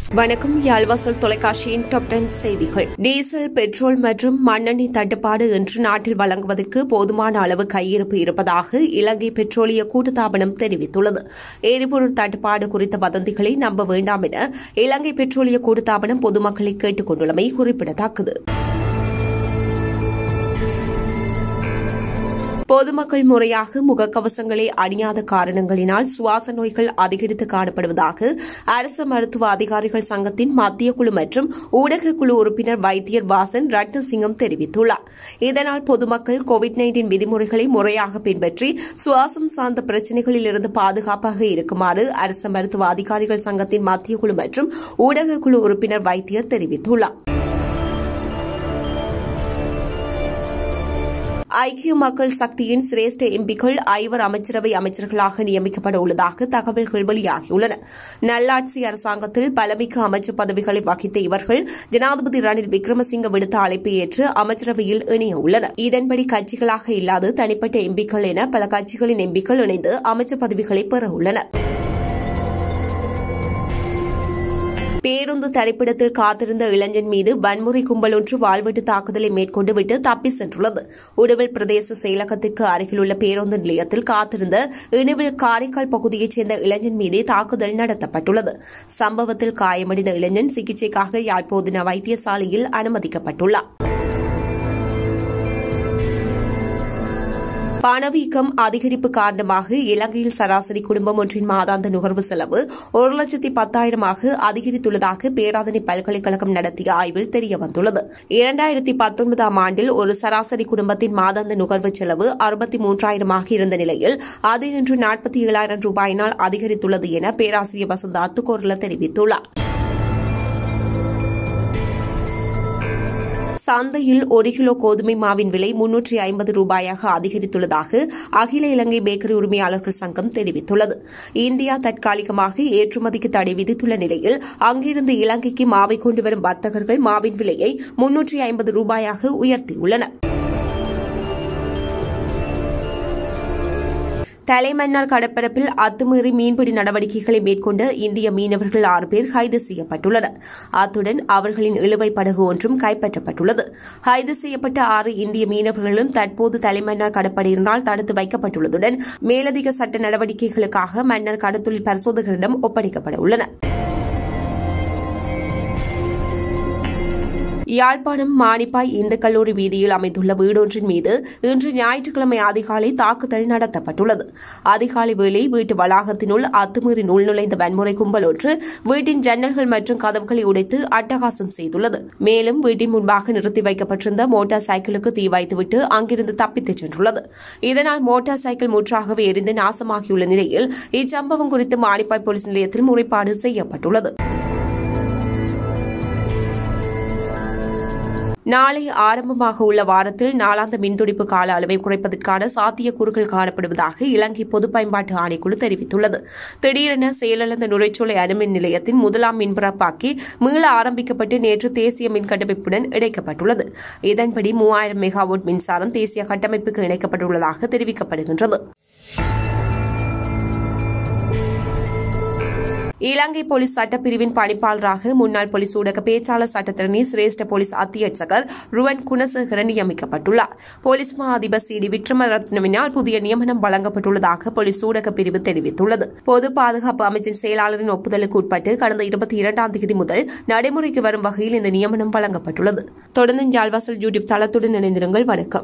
வணக்கம் யாழ்வாசல் தொலைக்காட்சியின் top ten செய்திகள் டீசல் பெட்ரோல் மற்றும் மண்ணெண்ணெய் தட்டுப்பாடு இன்று நாட்டில் வழங்குவதற்கு போதுமான அளவு கையிருப்பு இருப்பதாக இலங்கை பெட்ரோலிய கூட்டுத்தாபனம் தெரிவித்துள்ளது எரிபொருள் தட்டுப்பாடு குறித்த வதந்திகளை நம்ப வேண்டாம் என இலங்கை பெட்ரோலிய கூட்டுத்தாபனம் பொதுமக்களை கேட்டுக் கொண்டுள்ளமை குறிப்பிடத்தக்கது பொதுமக்கள் முறையாக முகக்கவசங்களை அணியாத காரணங்களினால் சுவாச நோய்கள் அதிகரித்து காணப்படுவதாக அரசு மருத்துவ அதிகாரிகள் சங்கத்தின் மத்திய குழு மற்றும் ஊடக குழு உறுப்பினர் வைத்தியர் வாசன் ரட்னசிங்கம் தெரிவித்துள்ளார் இதனால் பொதுமக்கள் கோவிட் நைன்டீன் விதிமுறைகளை முறையாக பின்பற்றி சுவாசம் சார்ந்த பிரச்சினைகளில் இருந்து பாதுகாப்பாக இருக்குமாறு அரசு மருத்துவ அதிகாரிகள் சங்கத்தின் மத்திய குழு மற்றும் ஊடக குழு உறுப்பினர் வைத்தியர் தெரிவித்துள்ளார் ஐக்கிய மக்கள் சக்தியின் சிரேஷ்ட எம்பிக்கள் ஐவர் அமைச்சரவை அமைச்சர்களாக நியமிக்கப்பட உள்ளதாக தகவல்கள் வெளியாகியுள்ளன நல்லாட்சி அரசாங்கத்தில் பலமிக்க அமைச்சர் பதவிகளை வகித்த இவர்கள் ஜனாதிபதி ரணில் விக்ரமசிங்க விடுத்த அழைப்பை ஏற்று அமைச்சரவையில் இணைய உள்ளனர் இதன்படி கட்சிகளாக இல்லாது தனிப்பட்ட எம்பிக்கள் என பல கட்சிகளின் எம்பிக்கள் இணைந்து அமைச்சர் பதவிகளை பெற உள்ளனர் பேருந்து தரிப்பிடத்தில் காத்திருந்த இளைஞன் மீது வன்முறை கும்பல் ஒன்று வாழ்வெட்டு தாக்குதலை மேற்கொண்டு விட்டு தப்பி சென்றுள்ளது உடுவில் பிரதேச செயலகத்திற்கு அருகிலுள்ள பேருந்து நிலையத்தில் காத்திருந்த இணுவில் காரைக்கால் பகுதியைச் சேர்ந்த இளைஞன் மீதே தாக்குதல் நடத்தப்பட்டுள்ளது சம்பவத்தில் காயமடைந்த இளைஞன் சிகிச்சைக்காக யாழ்ப்போதின வைத்தியசாலையில் அனுமதிக்கப்பட்டுள்ளார் பணவீக்கம் அதிகரிப்பு காரணமாக இலங்கையில் சராசரி குடும்பம் ஒன்றின் மாதாந்த நுகர்வு செலவு ஒரு லட்சத்தி பத்தாயிரமாக அதிகரித்துள்ளதாக பேராதனை பல்கலைக்கழகம் நடத்திய ஆய்வில் தெரியவந்துள்ளது இரண்டாயிரத்தி பத்தொன்பதாம் ஆண்டில் ஒரு சராசரி குடும்பத்தின் மாதாந்த நுகர்வு செலவு அறுபத்தி மூன்றாயிரமாக இருந்த நிலையில் அது இன்று நாற்பத்தி ஏழாயிரம் ரூபாயினால் அதிகரித்துள்ளது என பேராசிரியர் வசந்த அத்துக்கோர்ல தெரிவித்துள்ளார் சந்தையில் ஒரு கிலோ கோதுமை மாவின் விலை முன்னூற்றி ஐம்பது ரூபாயாக அதிகரித்துள்ளதாக அகில இலங்கை பேக்கரி உரிமையாளர்கள் சங்கம் தெரிவித்துள்ளது இந்தியா தற்காலிகமாக ஏற்றுமதிக்கு தடை விதித்துள்ள நிலையில் அங்கிருந்து இலங்கைக்கு மாவை கொண்டு வரும் வர்த்தகர்கள் மாவின் விலையை முன்னூற்றி ஐம்பது ரூபாயாக உயர்த்தியுள்ளனா் தலைமன்னார் கடற்பரப்பில் அத்துமீறி மீன்பிடி நடவடிக்கைகளை மேற்கொண்ட இந்திய மீனவர்கள் ஆறு பேர் கைது செய்யப்பட்டுள்ளனர் அத்துடன் அவர்களின் இழுவை படகு ஒன்றும் கைப்பற்றப்பட்டுள்ளது கைது செய்யப்பட்ட ஆறு இந்திய மீனவர்களும் தற்போது தலைமன்னார் கடற்படையினரால் தடுத்து வைக்கப்பட்டுள்ளதுடன் மேலதிக சட்ட நடவடிக்கைகளுக்காக மன்னர் கடத்தொழில் பரிசோதகரிடம் ஒப்படைக்கப்பட உள்ளனா் யாழ்ப்பாணம் மானிப்பாய் இந்து கல்லூரி வீதியில் அமைந்துள்ள வீடொன்றின் மீது இன்று ஞாயிற்றுக்கிழமை அதிகாலை தாக்குதல் நடத்தப்பட்டுள்ளது அதிகாலை வேளை வீட்டு வளாகத்தினுள் அத்துமீறி உள்நுழைந்த வன்முறை கும்பல் ஒன்று வீட்டின் ஜன்னல்கள் மற்றும் கதவுகளை உடைத்து அட்டகாசம் செய்துள்ளது மேலும் வீட்டின் முன்பாக நிறுத்தி வைக்கப்பட்டிருந்த மோட்டார் சைக்கிளுக்கு தீ வைத்துவிட்டு அங்கிருந்து தப்பித்துச் சென்றுள்ளது இதனால் மோட்டார் சைக்கிள் முற்றாகவே எரிந்து நாசமாகியுள்ள நிலையில் இச்சம்பவம் குறித்து மானிப்பாய் போலீஸ் நிலையத்தில் முறைப்பாடு செய்யப்பட்டுள்ளது நாளை ஆரம்பமாக உள்ள வாரத்தில் நாளாந்த மின்துடிப்பு கால அளவை குறைப்பதற்கான சாத்தியக்கூறுகள் காணப்படுவதாக இலங்கை பொது பயன்பாட்டு ஆணைக்குழு தெரிவித்துள்ளது திடீரென செயலிழந்த நுரைச்சோலை அணுமின் நிலையத்தின் முதலாம் மின்பரப்பாக்கி மீள ஆரம்பிக்கப்பட்டு நேற்று தேசிய மின் கட்டமைப்புடன் இணைக்கப்பட்டுள்ளது இதன்படி மூவாயிரம் மெகாவாட் மின்சாரம் தேசிய கட்டமைப்புக்கு இணைக்கப்பட்டுள்ளதாக தெரிவிக்கப்படுகின்றது இலங்கை போலீஸ் சட்டப்பிரிவின் பணிப்பாளராக முன்னாள் போலீஸ் ஊடக பேச்சாளர் சட்டத்திரணி சிரேஷ்ட போலீஸ் அத்தியட்சகர் ருவன் குணசேகரன் நியமிக்கப்பட்டுள்ளார் போலீஸ் மா அதிபர் சி டி விக்ரமரத்னவினால் புதிய நியமனம் வழங்கப்பட்டுள்ளதாக போலீஸ் ஊடக பிரிவு தெரிவித்துள்ளது பொது பாதுகாப்பு அமைச்சின் செயலாளரின் ஒப்புதலுக்கு உட்பட்டு கடந்த இருபத்தி இரண்டாம் தேதி முதல் நடைமுறைக்கு வரும் வகையில் இந்த நியமனம் வழங்கப்பட்டுள்ளது தொடர்ந்து ஜால்வாசல் யூடியூப் தளத்துடன் இணைந்திருங்கள் வணக்கம்